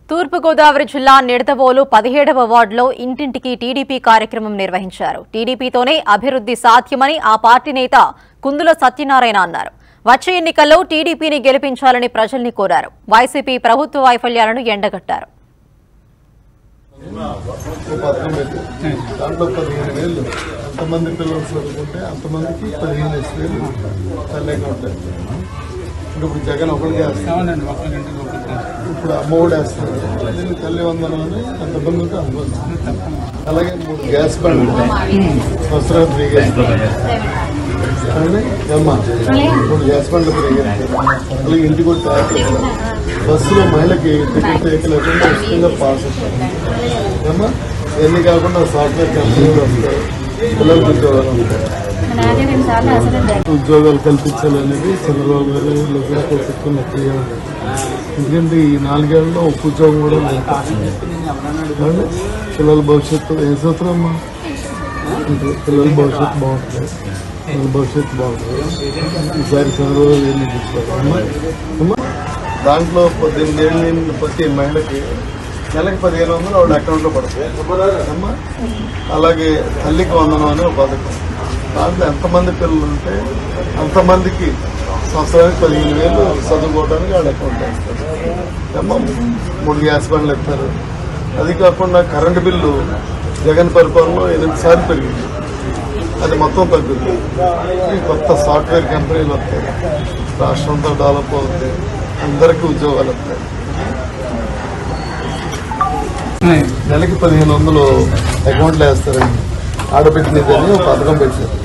తూర్పుగోదావరి జిల్లా నిడదవోలు పదిహేడవ వార్డులో ఇంటింటికి టీడీపీ కార్యక్రమం నిర్వహించారు టీడీపీతోనే అభివృద్ధి సాధ్యమని ఆ పార్టీ నేత కుందుల సత్యనారాయణ అన్నారు వచ్చే ఎన్నికల్లో టీడీపీని గెలిపించాలని ప్రజల్ని కోరారు వైసీపీ ప్రభుత్వ వైఫల్యాలను ఎండగట్టారు ఒక పథకం పెట్టి దాంట్లో పదిహేను వేలు ఎంతమంది పిల్లలు చదువుకుంటే అంతమందికి పదిహేను వేలు తల్లి అకౌంట్ ఇంకా ఇప్పుడు జగన్ ఒకరికి వేస్తాడు అవునండి ఒకరింటికి ఒకటి ఇప్పుడు అమ్మఒడి వేస్తాడు దీన్ని తల్లి వందనం అని ఎంతమంది ఉంటే అంతమంది అలాగే మూడు గ్యాస్ బండ్లు సంవత్సరాలు ఫ్రీ గ్యాస్ బండ్లు అమ్మా మూడు గ్యాస్ బండ్లు ఫ్రీ గ్యాస్ అలాగే ఇంటికి కూడా తయారు చేస్తారు బస్సులో మహిళకి టికెట్ లేకుండా ఉచితంగా పాస్ ఇస్తారు ఏమ్మా ఇవన్నీ కాకుండా సాఫ్ట్వేర్ కంపెనీలు వస్తాయి పిల్లలకు ఉద్యోగాలు ఉంటాయి ఉద్యోగాలు కల్పించాలనేది చంద్రబాబు గారు లోకేష్ గారు పెట్టుకున్న క్రియ ఎందుకంటే ఈ నాలుగేళ్లలో ఒక్క ఉద్యోగం కూడా లేదు ఏమండి? పిల్లల భవిష్యత్తు ఏ సూత్రం అమ్మా అంటే పిల్లల భవిష్యత్తు బాగుంటుంది పిల్లల భవిష్యత్తు బాగుంటుంది ఈసారి చంద్రబాబు గారు ఎన్ని చూస్తారు అమ్మా అమ్మా దాంట్లో పద్దెనిమిది ఏళ్ళు నిండిన ప్రతి మహిళకి నెలకి పదిహేను వందలు ఆవిడ అకౌంట్లో పడతాయి అమ్మా అలాగే తల్లికి వందనం అనే ఒక పథకం దాంట్లో ఎంతమంది పిల్లలు ఉంటే అంతమందికి సంవత్సరానికి పదిహేను వేలు చదువుకోవడానికి వాళ్ళ అకౌంట్ వేస్తారు అమ్మా మూడు గ్యాస్ బండ్లు ఎత్తారు అది కాకుండా కరెంటు బిల్లు జగన్ పరిపాలనలో ఎనిమిది సార్లు పెరిగింది అది మొత్తం తగ్గుతుంది ఈ కొత్త సాఫ్ట్వేర్ కంపెనీలు వస్తాయి రాష్ట్రంతో డెవలప్ అవుతుంది అందరికీ ఉద్యోగాలు వస్తాయి నెలకి పదిహేను వందలు అకౌంట్లో వేస్తారండి ఆడబెట్టినదని ఒక పథకం పెట్టారు